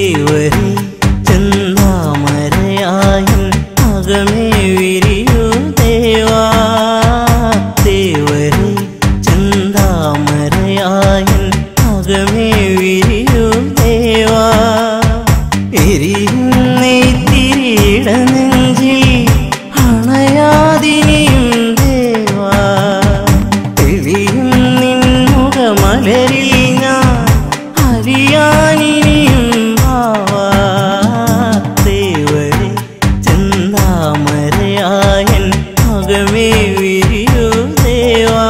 ദേവരെ ചെന്നാമരയായും അകമേ വിരിയൂ ദേവാ ദേവരെ ചെന്താമരയായും അകമേ വിരിയൂ ദേവാ എരിയുന്നേ തിരിയിട നെഞ്ചിൽ അണയാതിനിയും ദേവാ തെളിയും നിൻ മുഖമലരിൽ ഞാൻ അറിയാനിനിയും ഭാവാ ദേവരെ ചെന്താമരയായൻ അകമേ വിരിയൂ ദേവാ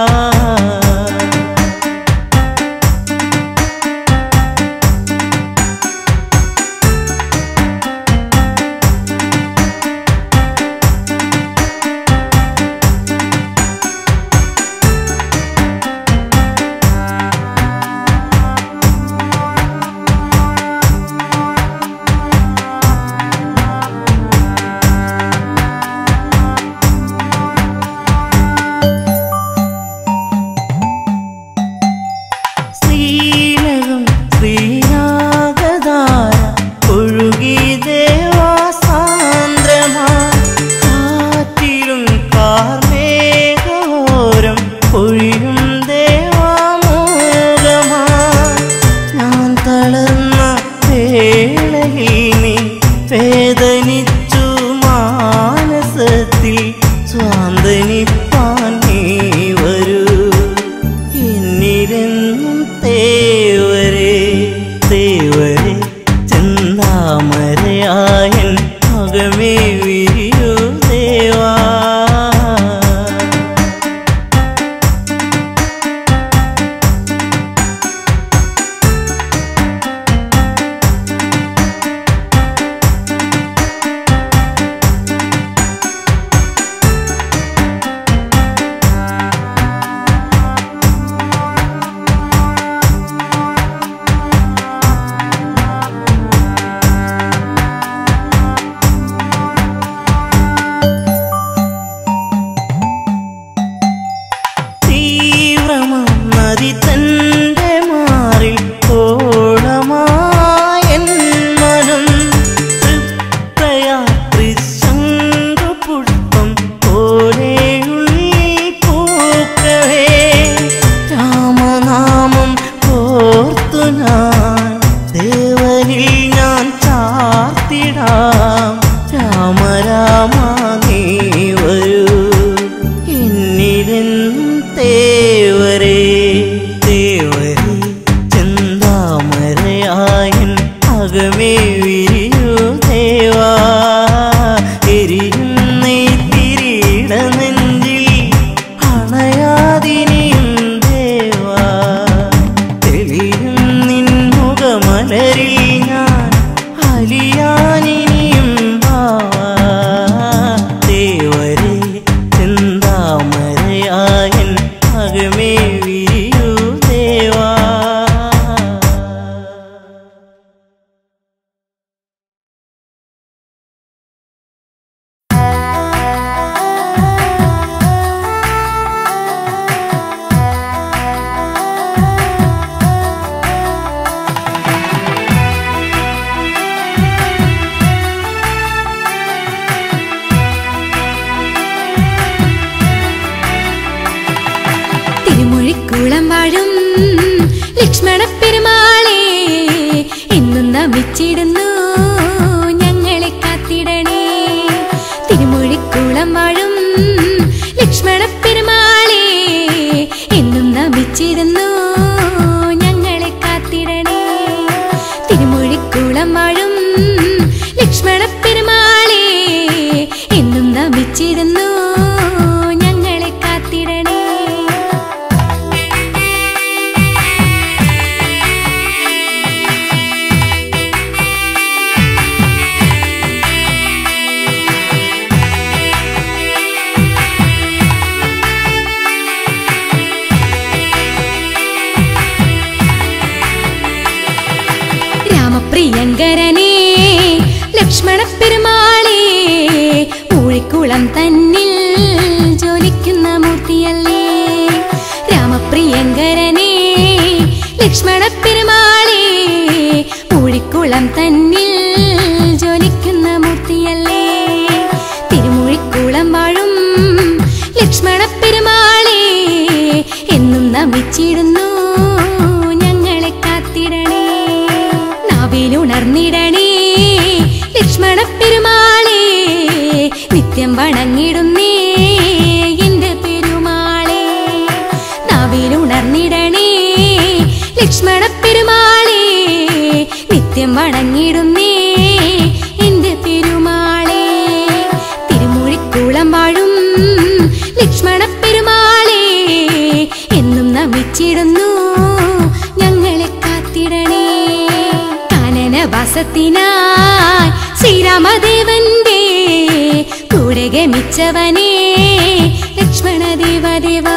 ശ്രീലകം ശ്രീനാഗധാര ഒഴുകി ദേവാസാന്ദ്രമായി കാറ്റിലും കാർമേഘോരം ഒഴിയും ദേവാമോകമായി ഞാൻ തളർന്ന വേളയിൽ നീ വേദനിച്ചു മാനസത്തിൽ സ്വാന്തനിപ്പാൻ നീ വരൂ എന്നിലെന്നും തേവരെ തേവരെ ചെന്താമരയായൻ അകമേ വിരിയൂ ദേവാ തീവ്രമാം നദി തന്റെ മാറിൽ ഓളമായൻ മനം തൃപ്തയാത്രി ശംഖുപുഷ്പം പോലെയുള്ളിൽ പൂക്കവേ രാമനാമം ഓർത്തു ഞാൻ ദേവനിൽ ഞാൻ ചാർത്തിടാം രാമ രാമ നീ വരൂ എന്നിലെന്നും തേവരേ തേവരേ ചെന്താമരയായൻ അകമേ വിരിയൂ ദേവാ എരിയുന്നേ തിരിയിട നെഞ്ചിൽ അണയാതിനിയും ദേവാ തെളിയും നിൻ മുഖമലരിൽ ഞാൻ അലിയാനിനിയും ഭാവാ ദേവരെ ചെന്താമരയായൻ അകമേ വിരിയൂ ദേവാ തിരുമൊഴിക്കുളം വാഴും ലക്ഷ്മണ പെരുമാളെ എന്നും നമിച്ചിടുന്നു ഞങ്ങളെ കാത്തിടണേ തിരുമൊഴിക്കുളം വാഴും ലക്ഷ്മണ പെരുമാളെ എന്നും നമിച്ചിടുന്നു ഞങ്ങളെ കാത്തിടണേ തിരുമൊഴിക്കുളം വാഴും ലക്ഷ്മണ പെരുമാളെ എന്നും നമിച്ചിടുന്നു ഞങ്ങളെ കാത്തിടണേ ും തിരുവുള്ളം തന്നിൽ ജ്വലിക്കുന്ന മൂർത്തിയല്ലേ തിരുമൊഴിക്കുളം വാഴും ലക്ഷ്മണ പെരുമാളെ എന്നും നമിച്ചിടുന്നു ഞങ്ങളെ കാത്തിടണേ നാവിലുണർന്നിടണേ ലക്ഷ്മണ പെരുമാളെ നിത്യം വണങ്ങിടുന്നേ എന്റെ പെരുമാളെ നാവിലുണർന്നിടണേ ലക്ഷ്മണ പെരുമാളെ നിത്യം വണങ്ങിടുന്നേ എന്റെ പെരുമാളെ തിരുമൂഴിക്കുളം വാഴും ലക്ഷ്മണ പെരുമാളെ എന്നും നമിച്ചിടുന്നു ഞങ്ങളെ കാത്തിടണേ കാനനവാസത്തിനായി ശ്രീരാമദേവന്റെ കൂടെ ഗമിച്ചവനേ ലക്ഷ്മണദേവദേവാ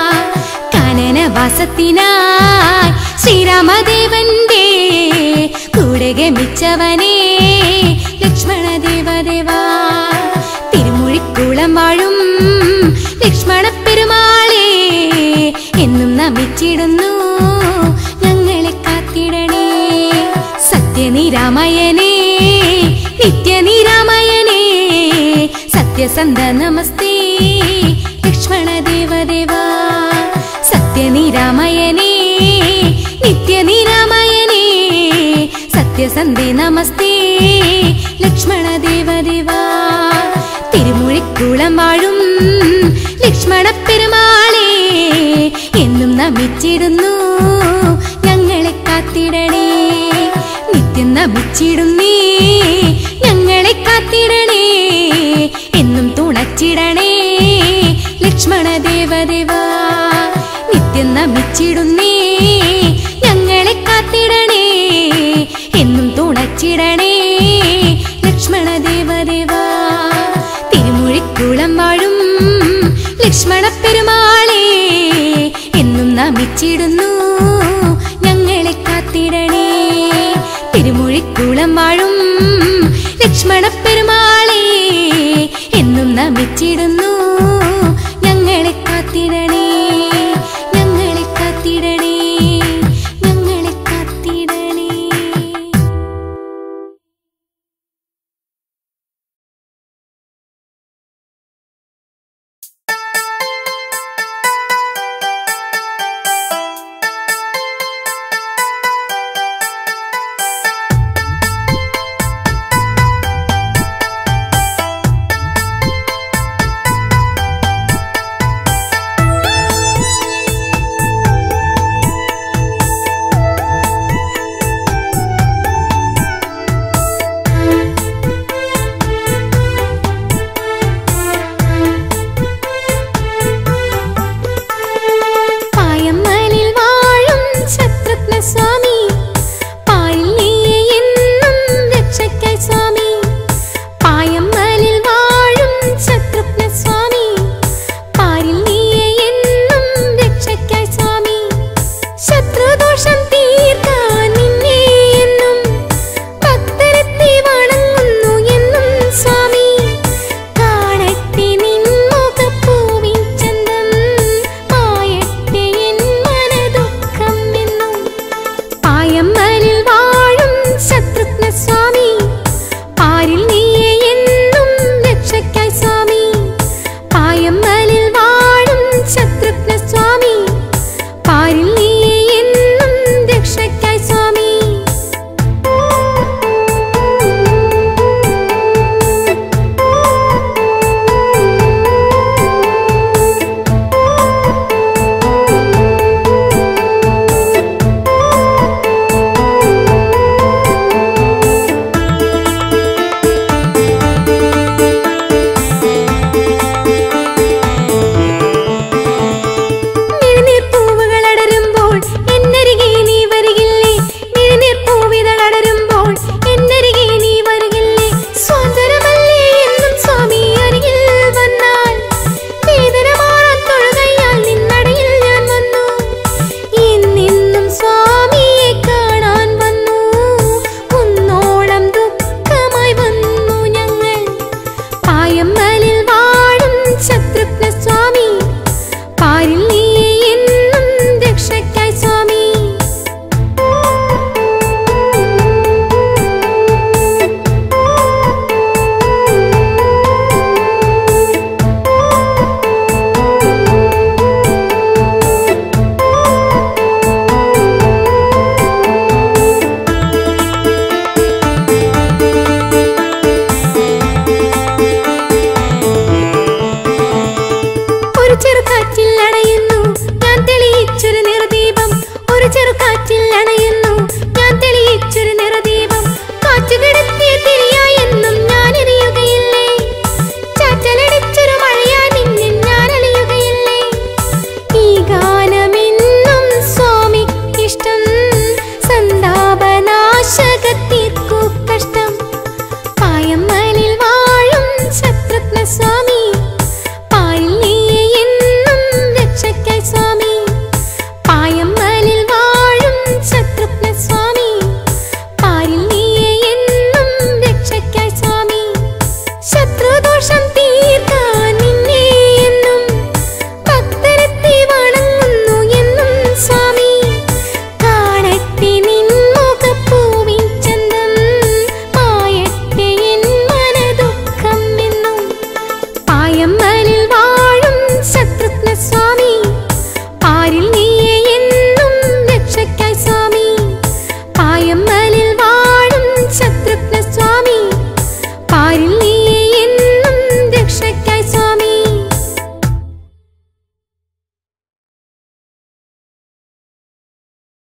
കാനനവാസത്തിനായി ശ്രീരാമദേവന്റെ കൂടെ ഗമിച്ചവനേ ലക്ഷ്മണദേവദേവാ തിരുമുഴിക്കുളം വാഴും ലക്ഷ്മണ പെരുമാളെ എന്നും നമിച്ചിടുന്നു ഞങ്ങളെ കാത്തിടണേ സത്യനിരാമയനേ നിത്യനിരാമയനേ സത്യസന്ധ നമസ്തേ ലക്ഷ്മണ ദേവദേവാ സത്യനിരാമയനേ നിത്യനിരാമയനേ സത്യസന്ധേ നമസ്തേ ലക്ഷ്മണ ദേവദേവാ തിരുമുഴിക്കുളം വാഴും ലക്ഷ്മണ പെരുമാളെ എന്നും നമിച്ചിടുന്നു ഞങ്ങളെ കാത്തിടണേ നിത്യം നമിച്ചിടുന്നേ ഞങ്ങളെ കാത്തിടണേ എന്നും തുണച്ചിടണേ ലക്ഷ്മണ ദേവദേവാ നിത്യം നമിച്ചിടുന്നേ ഞങ്ങളെ കാത്തിടണേ എന്നും തുണച്ചിടണേ ലക്ഷ്മണ ദേവദേവാ തിരുമുഴിക്കുളം വാഴും ലക്ഷ്മണ പെരുമാളെ എന്നും നമിച്ചിടുന്നു ഞങ്ങളെ കാത്തിടണേ തിരുമുഴിക്കുളം വാഴും ലക്ഷ്മണ പെരുമാളെ എന്നും നമിച്ചിടുന്നു